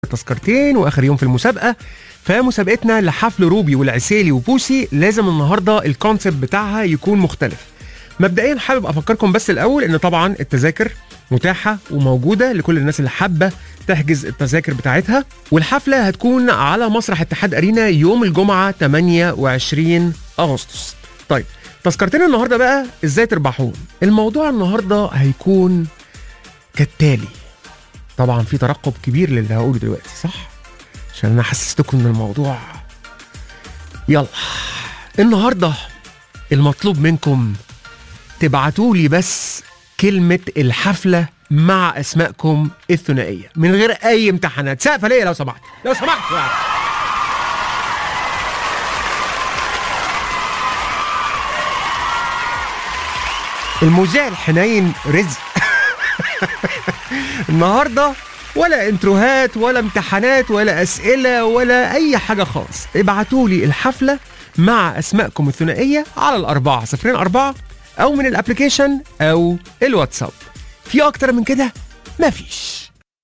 تذكرتين واخر يوم في المسابقه فمسابقتنا لحفل روبي والعسيلي وبوسي لازم النهارده الكونسيبت بتاعها يكون مختلف مبدئيا حابب افكركم بس الاول ان طبعا التذاكر متاحه وموجوده لكل الناس اللي حابه تحجز التذاكر بتاعتها والحفله هتكون على مسرح اتحاد ارينا يوم الجمعه 28 اغسطس طيب تذكرتين النهارده بقى ازاي تربحون الموضوع النهارده هيكون كالتالي طبعا في ترقب كبير للي هقوله دلوقتي صح عشان انا حسستكم ان الموضوع يلا النهارده المطلوب منكم تبعتوا لي بس كلمة الحفلة مع أسمائكم الثنائية من غير أي امتحانات سقفة ليا لو سمحت لو سمحت يعني. المذيع الحنين رزق النهارده ولا انتروهات ولا امتحانات ولا اسئله ولا اي حاجه خالص ابعتوا لي الحفله مع اسمائكم الثنائيه على الاربعه صفرين اربعه او من الابلكيشن او الواتساب في اكتر من كده مفيش